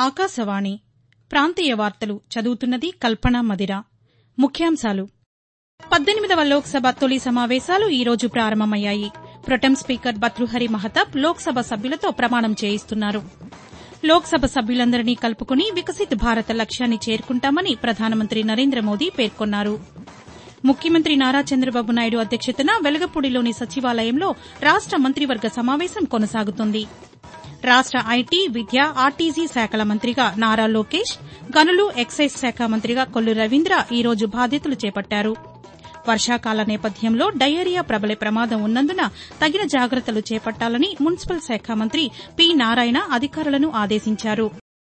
ఆకాశవాణి ప్రాంతీయ వార్తలు చదువుతున్నది కల్పన మదిర ముఖ్యాంశాలు పద్దెనిమిదవ లోక్సభ తొలి సమావేశాలు ఈ రోజు ప్రారంభమయ్యాయి ప్రొటెం స్పీకర్ భర్తృహరి మహతాబ్ లోక్సభ సభ్యులతో ప్రమాణం చేయిస్తున్నారు లోక్సభ సభ్యులందరినీ కలుపుకుని వికసిత్ భారత్ లక్ష్యాన్ని చేరుకుంటామని ప్రధానమంత్రి నరేంద్ర మోదీ పేర్కొన్నారు ముఖ్యమంత్రి నారా చంద్రబాబు నాయుడు అధ్యక్షతన వెలగపూడిలోని సచివాలయంలో రాష్ట మంత్రివర్గ సమావేశం కొనసాగుతోంది రాష్ట ఐటీ విద్య ఆర్టీసీ శాఖల మంత్రిగా నారా లోకేష్ గనులు ఎక్సైజ్ శాఖ మంత్రిగా కొల్లు రవీంద్ర ఈ రోజు బాధ్యతలు చేపట్టారు వర్షాకాల నేపథ్యంలో డయేరియా ప్రబలే ప్రమాదం ఉన్నందున తగిన జాగ్రత్తలు చేపట్టాలని మున్సిపల్ శాఖ మంత్రి పి నారాయణ అధికారులను ఆదేశించారు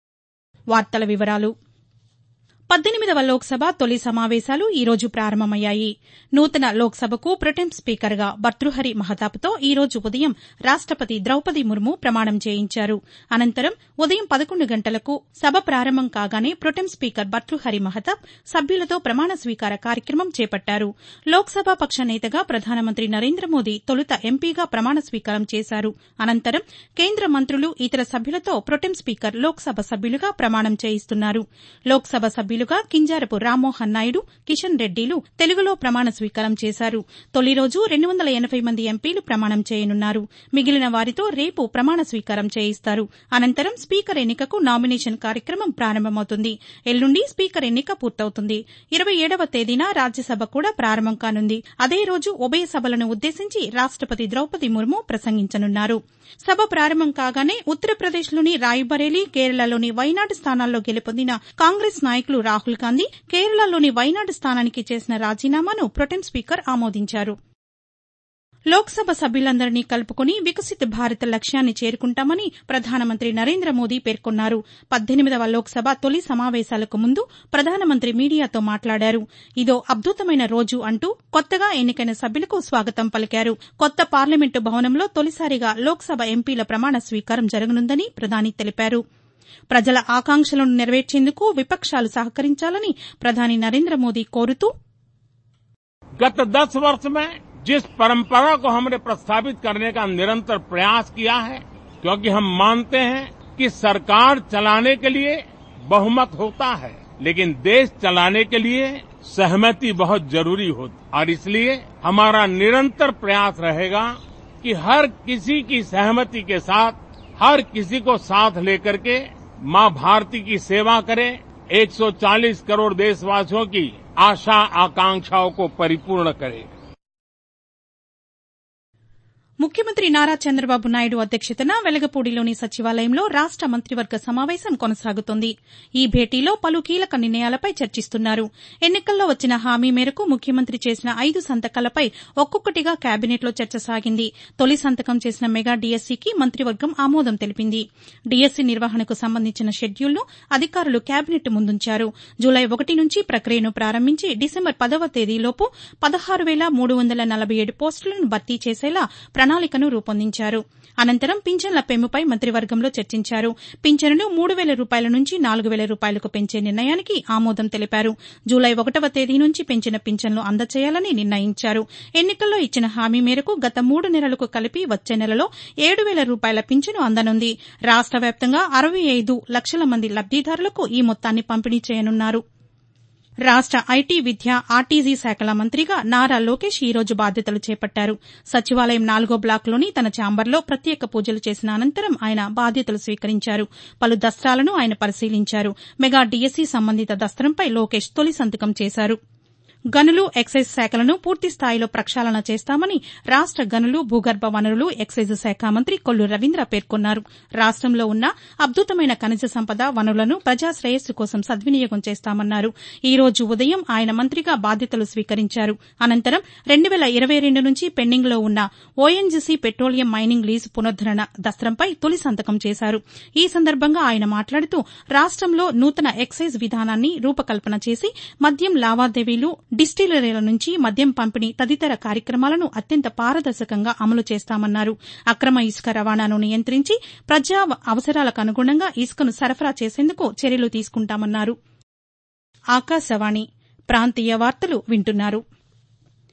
వార్తల వివరాలు పద్దెనిమిదవ లోక్సభ తొలి సమావేశాలు ఈ రోజు ప్రారంభమయ్యాయి నూతన లోక్సభకు ప్రొటెం స్పీకర్గా భర్తృహరి మహతాబ్తో ఈ రోజు ఉదయం రాష్టపతి ద్రౌపది ముర్ము ప్రమాణం చేయించారు అనంతరం ఉదయం పదకొండు గంటలకు సభ ప్రారంభం కాగానే ప్రొటెం స్పీకర్ భర్తృహరి మహతాబ్ సభ్యులతో ప్రమాణ స్వీకార కార్యక్రమం చేపట్టారు లోక్సభ పక్ష నేతగా ప్రధానమంత్రి నరేంద్ర మోదీ తొలుత ఎంపీగా ప్రమాణ స్వీకారం చేశారు అనంతరం కేంద్ర మంత్రులు ఇతర సభ్యులతో ప్రొటెం స్పీకర్ లోక్సభ సభ్యులుగా ప్రమాణం చేయిస్తున్నారు లోక్సభ సభ్యులుగా కింజారపు రామ్మోహన్ నాయుడు కిషన్ రెడ్డిలు తెలుగులో ప్రమాణ స్వీకారం చేశారు తొలి రోజు రెండు వందల ఎనబై మంది ఎంపీలు ప్రమాణం చేయనున్నారు మిగిలిన వారితో రేపు ప్రమాణ స్వీకారం చేయిస్తారు అనంతరం స్పీకర్ ఎన్నికకు నామినేషన్ కార్యక్రమం ప్రారంభమవుతుంది ఎల్లుండి స్పీకర్ ఎన్నిక పూర్తవుతుంది ఇరవై ఏడవ తేదీన రాజ్యసభ కూడా ప్రారంభం కానుంది అదే రోజు ఉభయ సభలను ఉద్దేశించి రాష్టపతి ద్రౌపది ముర్ము ప్రసంగించనున్నారు సభ ప్రారంభం కాగానే ఉత్తరప్రదేశ్లోని రాయ్బరేలీ కేరళలోని వైనాడ్ స్థానాల్లో గెలుపొందిన కాంగ్రెస్ నాయకులు రాహుల్ గాంధీ కేరళలోని వైనాడ్ స్థానానికి చేసిన రాజీనామాను ప్రొటెం స్పీకర్ ఆమోదించారు లోక్సభ సభ్యులందరినీ కలుపుకుని వికసిత్ భారత్ లక్ష్యాన్ని చేరుకుంటామని ప్రధానమంత్రి నరేంద్ర మోదీ పేర్కొన్నారు పద్దెనిమిదవ లోక్సభ తొలి సమావేశాలకు ముందు ప్రధానమంత్రి మీడియాతో మాట్లాడారు ఇదో అద్భుతమైన రోజు అంటూ కొత్తగా ఎన్నికైన సభ్యులకు స్వాగతం పలికారు కొత్త పార్లమెంటు భవనంలో తొలిసారిగా లోక్సభ ఎంపీల ప్రమాణ స్వీకారం జరగనుందని ప్రధాని తెలిపారు ప్రజల ఆకాంక్షలను నెరవేర్చేందుకు విపక్షాలు సహకరించాలని ప్రధాని నరేంద్ర మోదీ కోరుతూ गत दस वर्ष में जिस परंपरा को हमने प्रस्तावित करने का निरंतर प्रयास किया है क्योंकि हम मानते हैं कि सरकार चलाने के लिए बहुमत होता है लेकिन देश चलाने के लिए सहमति बहुत जरूरी होती और इसलिए हमारा निरंतर प्रयास रहेगा कि हर किसी की सहमति के साथ हर किसी को साथ लेकर के मां भारती की सेवा करें 140 करोड़ देशवासियों की आशा आकांक्षाओं को परिपूर्ण करें ముఖ్యమంత్రి నారా చంద్రబాబు నాయుడు అధ్యక్షతన వెలగపూడిలోని సచివాలయంలో రాష్ట మంత్రివర్గ సమావేశం కొనసాగుతోంది ఈ భేటీలో పలు కీలక నిర్ణయాలపై చర్చిస్తున్నారు ఎన్నికల్లో వచ్చిన హామీ మేరకు ముఖ్యమంత్రి చేసిన ఐదు సంతకాలపై ఒక్కొక్కటిగా కేబినెట్లో చర్చ సాగింది తొలి సంతకం చేసిన మెగా డీఎస్సీకి మంత్రివర్గం ఆమోదం తెలిపింది డీఎస్సీ నిర్వహణకు సంబంధించిన షెడ్యూల్ను అధికారులు కేబినెట్ ముందుంచారు జూలై ఒకటి నుంచి ప్రక్రియను ప్రారంభించి డిసెంబర్ పదవ తేదీలోపు పదహారు వేల మూడు వందల నలభై ఏడు పోస్టులను భర్తీ చేసేలా ప్రణాళికను రూపొందించారు అనంతరం పింఛన్ల పెంపుపై మంత్రివర్గంలో చర్చించారు పింఛనును మూడు వేల రూపాయల నుంచి నాలుగు వేల రూపాయలకు పెంచే నిర్ణయానికి ఆమోదం తెలిపారు జూలై ఒకటవ తేదీ నుంచి పెంచిన పింఛన్లు అందజేయాలని నిర్ణయించారు ఎన్నికల్లో ఇచ్చిన హామీ మేరకు గత మూడు నెలలకు కలిపి వచ్చే నెలలో ఏడు వేల రూపాయల పింఛను అందనుంది రాష్ట వ్యాప్తంగా అరవై ఐదు లక్షల మంది లబ్దిదారులకు ఈ మొత్తాన్ని పంపిణీ చేయనున్నారు రాష్ట ఐటీ విద్య ఆర్టీసీ శాఖల మంత్రిగా నారా లోకేష్ ఈ రోజు బాధ్యతలు చేపట్టారు సచివాలయం నాలుగో బ్లాక్లోని తన ఛాంబర్లో ప్రత్యేక పూజలు చేసిన అనంతరం ఆయన బాధ్యతలు స్వీకరించారు పలు దస్తాలను ఆయన పరిశీలించారు మెగా డీఎస్సీ సంబంధిత దస్త్రంపై లోకేష్ తొలి సంతకం చేశారు గనులు ఎక్సైజ్ శాఖలను పూర్తి స్థాయిలో ప్రక్షాళన చేస్తామని రాష్ట గనులు భూగర్భ వనరులు ఎక్సైజ్ శాఖ మంత్రి కొల్లు రవీంద్ర పేర్కొన్నారు రాష్టంలో ఉన్న అద్భుతమైన ఖనిజ సంపద వనరులను ప్రజా శ్రేయస్సు కోసం సద్వినియోగం చేస్తామన్నారు ఈ రోజు ఉదయం ఆయన మంత్రిగా బాధ్యతలు స్వీకరించారు అనంతరం రెండు వేల ఇరవై రెండు నుంచి పెండింగ్లో ఉన్న ఓఎన్జీసీ పెట్రోలియం మైనింగ్ లీజు పునరుద్దరణ దస్త్రంపై తొలి సంతకం చేశారు ఈ సందర్భంగా ఆయన మాట్లాడుతూ రాష్టంలో నూతన ఎక్సైజ్ విధానాన్ని రూపకల్పన చేసి మద్యం లావాదేవీలు డిస్టిలరీల నుంచి మద్యం పంపిణీ తదితర కార్యక్రమాలను అత్యంత పారదర్శకంగా అమలు చేస్తామన్నారు అక్రమ ఇసుక రవాణాను నియంత్రించి ప్రజా అవసరాలకు అనుగుణంగా ఇసుకను సరఫరా చేసేందుకు చర్యలు తీసుకుంటామన్నారు ఆకాశవాణి ప్రాంతీయ వార్తలు వింటున్నారు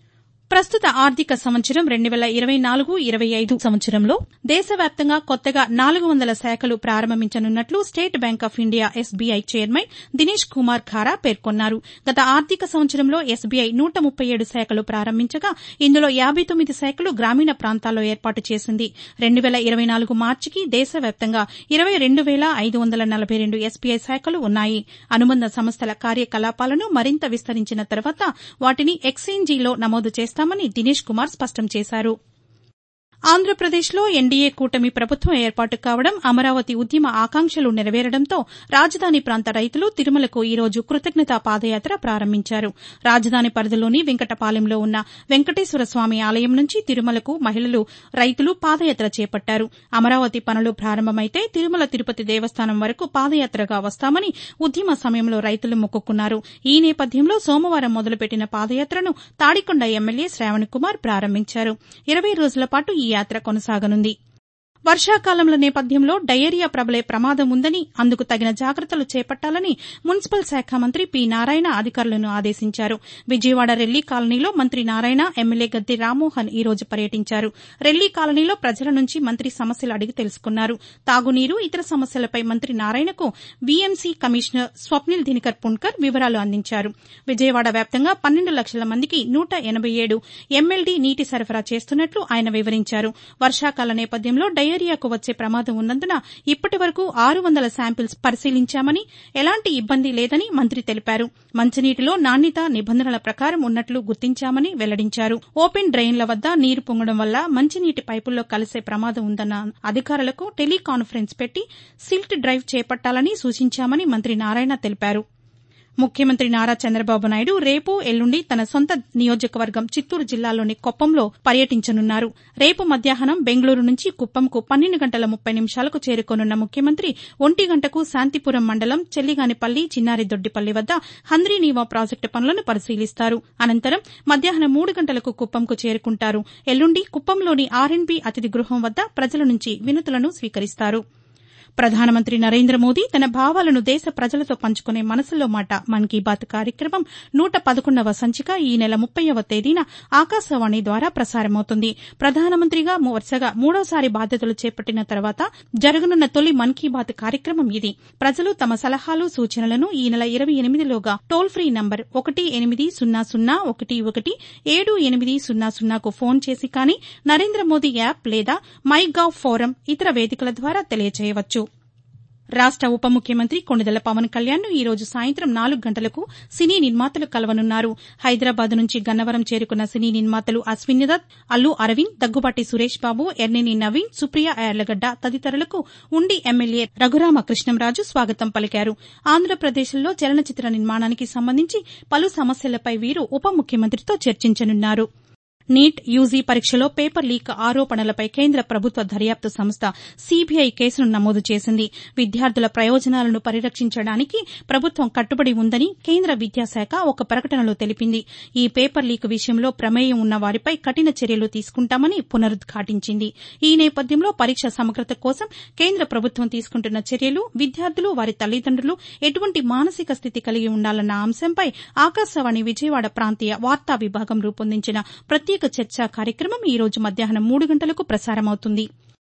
ప్రస్తుత ఆర్థిక సంవత్సరం రెండు వేల ఇరవై నాలుగు ఇరవై ఐదు సంవత్సరంలో దేశవ్యాప్తంగా కొత్తగా నాలుగు వందల శాఖలు ప్రారంభించనున్నట్లు State Bank of India SBI chairman Dinesh Kumar Khara పేర్కొన్నారు గత ఆర్థిక సంవత్సరంలో ఎస్బీఐ నూట ముప్పై ఏడు శాఖలు ప్రారంభించగా ఇందులో యాబై తొమ్మిది శాఖలు గ్రామీణ ప్రాంతాల్లో ఏర్పాటు చేసింది రెండు వేల ఇరవై నాలుగు మార్చికి దేశవ్యాప్తంగా ఇరవై రెండు వేల ఐదు వందల నలభై రెండు ఎస్బీఐ శాఖలు ఉన్నాయి అనుబంధ సంస్థల కార్యకలాపాలను మరింత విస్తరించిన తర్వాత వాటిని ఎక్సేంజీలో నమోదు చేస్తామని దినేష్ కుమార్ స్పష్టం చేశారు ఆంధ్రప్రదేశ్లో ఎన్డీఏ కూటమి ప్రభుత్వం ఏర్పాటు కావడం అమరావతి ఉద్యమ ఆకాంక్షలు నెరవేరడంతో రాజధాని ప్రాంత రైతులు తిరుమలకు ఈ రోజు కృతజ్ఞతా పాదయాత్ర ప్రారంభించారు రాజధాని పరిధిలోని వెంకటపాలెంలో ఉన్న వెంకటేశ్వర స్వామి ఆలయం నుంచి తిరుమలకు మహిళలు రైతులు పాదయాత్ర చేపట్టారు అమరావతి పనులు ప్రారంభమైతే తిరుమల తిరుపతి దేవస్థానం వరకు పాదయాత్రగా వస్తామని ఉద్యమ సమయంలో రైతులు మొక్కుకున్నారు ఈ నేపథ్యంలో సోమవారం మొదలుపెట్టిన పాదయాత్రను తాడికొండ ఎమ్మెల్యే శ్రావణ్ కుమార్ ప్రారంభించారు ఇరవై రోజుల పాటు ఈ యాత్ర కొనసాగనుంది వర్షాకాలంలో నేపథ్యంలో డయేరియా ప్రబలే ప్రమాదం ఉందని అందుకు తగిన జాగ్రత్తలు చేపట్టాలని మున్సిపల్ శాఖ మంత్రి పి నారాయణ అధికారులను ఆదేశించారు విజయవాడ రెల్లి కాలనీలో మంత్రి నారాయణ ఎమ్మెల్యే గద్ది రామ్మోహన్ ఈ రోజు పర్యటించారు రెల్లి కాలనీలో ప్రజల నుంచి మంత్రి సమస్యలు అడిగి తెలుసుకున్నారు తాగునీరు ఇతర సమస్యలపై మంత్రి నారాయణకు వీఎంసీ కమిషనర్ స్వప్నిల్ దినకర్ పుణ్కర్ వివరాలు అందించారు విజయవాడ వ్యాప్తంగా పన్నెండు లక్షల మందికి నూట ఎనబై ఏడు ఎంఎల్డీ నీటి సరఫరా చేస్తున్నట్లు ఆయన వివరించారు వర్షాకాల నేపథ్యంలో డయేరియాకు వచ్చే ప్రమాదం ఉన్నందున ఇప్పటి వరకు ఆరు వందల శాంపిల్స్ పరిశీలించామని ఎలాంటి ఇబ్బంది లేదని మంత్రి తెలిపారు మంచినీటిలో నాణ్యత నిబంధనల ప్రకారం ఉన్నట్లు గుర్తించామని వెల్లడించారు ఓపెన్ డ్రెయిన్ల వద్ద నీరు పొంగడం వల్ల మంచినీటి పైపుల్లో కలిసే ప్రమాదం ఉందన్న అధికారులకు టెలికాన్ఫరెన్స్ పెట్టి సిల్ట్ డ్రైవ్ చేపట్టాలని సూచించామని మంత్రి నారాయణ తెలిపారు ముఖ్యమంత్రి నారా చంద్రబాబు నాయుడు రేపు ఎల్లుండి తన సొంత నియోజకవర్గం చిత్తూరు జిల్లాలోని కుప్పంలో పర్యటించనున్నారు రేపు మధ్యాహ్నం బెంగళూరు నుంచి కుప్పంకు పన్నెండు గంటల ముప్పై నిమిషాలకు చేరుకోనున్న ముఖ్యమంత్రి ఒంటి గంటకు శాంతిపురం మండలం చెల్లిగానిపల్లి చిన్నారిదొడ్డిపల్లి వద్ద హంద్రీనీవా ప్రాజెక్టు పనులను పరిశీలిస్తారు అనంతరం మధ్యాహ్నం మూడు గంటలకు కుప్పంకు చేరుకుంటారు ఎల్లుండి కుప్పంలోని ఆర్ఎన్బీ అతిథి గృహం వద్ద ప్రజల నుంచి వినతులను స్వీకరిస్తారు ప్రధానమంత్రి నరేంద్ర మోదీ తన భావాలను దేశ ప్రజలతో పంచుకునే మనసులో మాట మన్ కీ బాత్ కార్యక్రమం నూట పదకొండవ సంచిక ఈ నెల ముప్పైవ తేదీన ఆకాశవాణి ద్వారా ప్రసారమవుతుంది ప్రధానమంత్రిగా వరుసగా మూడోసారి బాధ్యతలు చేపట్టిన తర్వాత జరగనున్న తొలి మన్ కీ బాత్ కార్యక్రమం ఇది ప్రజలు తమ సలహాలు సూచనలను ఈ నెల ఇరవై ఎనిమిదిలోగా టోల్ ఫ్రీ నంబర్ ఒకటి ఎనిమిది సున్నా సున్నా ఒకటి ఒకటి ఏడు ఎనిమిది సున్నా సున్నాకు ఫోన్ చేసి కానీ నరేంద్ర మోదీ యాప్ లేదా మై గవ్ ఫోరం ఇతర వేదికల ద్వారా తెలియజేయవచ్చు రాష్ట ఉప ముఖ్యమంత్రి కొణిదెల పవన్ కళ్యాణ్ ను ఈ రోజు సాయంత్రం నాలుగు గంటలకు సినీ నిర్మాతలు కలవనున్నారు హైదరాబాద్ నుంచి గన్నవరం చేరుకున్న సినీ నిర్మాతలు అశ్విని దత్ అల్లు అరవింద్ దగ్గుబాటి సురేష్ బాబు ఎర్నేని నవీన్ సుప్రియ యార్లగడ్డ తదితరులకు ఉండి ఎమ్మెల్యే రఘురామ కృష్ణంరాజు స్వాగతం పలికారు ఆంధ్రప్రదేశ్లో చలనచిత్ర నిర్మాణానికి సంబంధించి పలు సమస్యలపై వీరు ఉప ముఖ్యమంత్రితో చర్చించనున్నారు నీట్ యూజీ పరీక్షలో పేపర్ లీక్ ఆరోపణలపై కేంద్ర ప్రభుత్వ దర్యాప్తు సంస్థ సీబీఐ కేసును నమోదు చేసింది విద్యార్థుల ప్రయోజనాలను పరిరక్షించడానికి ప్రభుత్వం కట్టుబడి ఉందని కేంద్ర విద్యాశాఖ ఒక ప్రకటనలో తెలిపింది ఈ పేపర్ లీక్ విషయంలో ప్రమేయం ఉన్న వారిపై కఠిన చర్యలు తీసుకుంటామని పునరుద్ఘాటించింది ఈ నేపథ్యంలో పరీక్ష సమగ్రత కోసం కేంద్ర ప్రభుత్వం తీసుకుంటున్న చర్యలు విద్యార్థులు వారి తల్లిదండ్రులు ఎటువంటి మానసిక స్థితి కలిగి ఉండాలన్న అంశంపై ఆకాశవాణి విజయవాడ ప్రాంతీయ వార్తా విభాగం రూపొందించిన ప్రత్యేక చర్చా కార్యక్రమం ఈ రోజు మధ్యాహ్నం మూడు గంటలకు ప్రసారమవుతుంది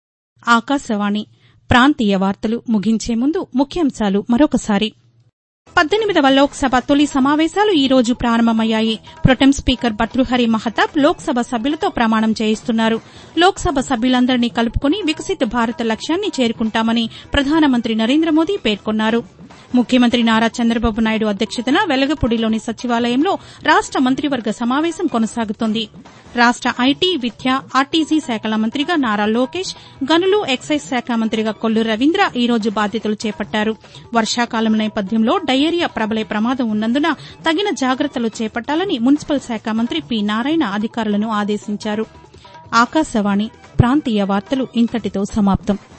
ఆకాశవాణి ప్రాంతీయ వార్తలు ముగించే ముందు ముఖ్యాంశాలు మరొకసారి పద్దెనిమిదవ లోక్సభ తొలి సమావేశాలు ఈ రోజు ప్రారంభమయ్యాయి ప్రొటెం స్పీకర్ భర్తృహరి మహతాబ్ లోక్సభ సభ్యులతో ప్రమాణం చేయిస్తున్నారు లోక్సభ సభ్యులందరినీ కలుపుకుని వికసిత్ భారత్ లక్ష్యాన్ని చేరుకుంటామని ప్రధానమంత్రి నరేంద్ర మోదీ పేర్కొన్నారు ముఖ్యమంత్రి నారా చంద్రబాబు నాయుడు అధ్యక్షతన వెలగపూడిలోని సచివాలయంలో రాష్ట మంత్రివర్గ సమావేశం కొనసాగుతోంది రాష్ట ఐటీ విద్య ఆర్టీసీ శాఖల మంత్రిగా నారా లోకేష్ గనులు ఎక్సైజ్ శాఖ మంత్రిగా కొల్లు రవీంద్ర ఈ రోజు బాధ్యతలు చేపట్టారు వర్షాకాలం నేపథ్యంలో డయేరియా ప్రబలే ప్రమాదం ఉన్నందున తగిన జాగ్రత్తలు చేపట్టాలని మున్సిపల్ శాఖ మంత్రి పి నారాయణ అధికారులను ఆదేశించారు ఆకాశవాణి ప్రాంతీయ వార్తలు ఇంతటితో సమాప్తం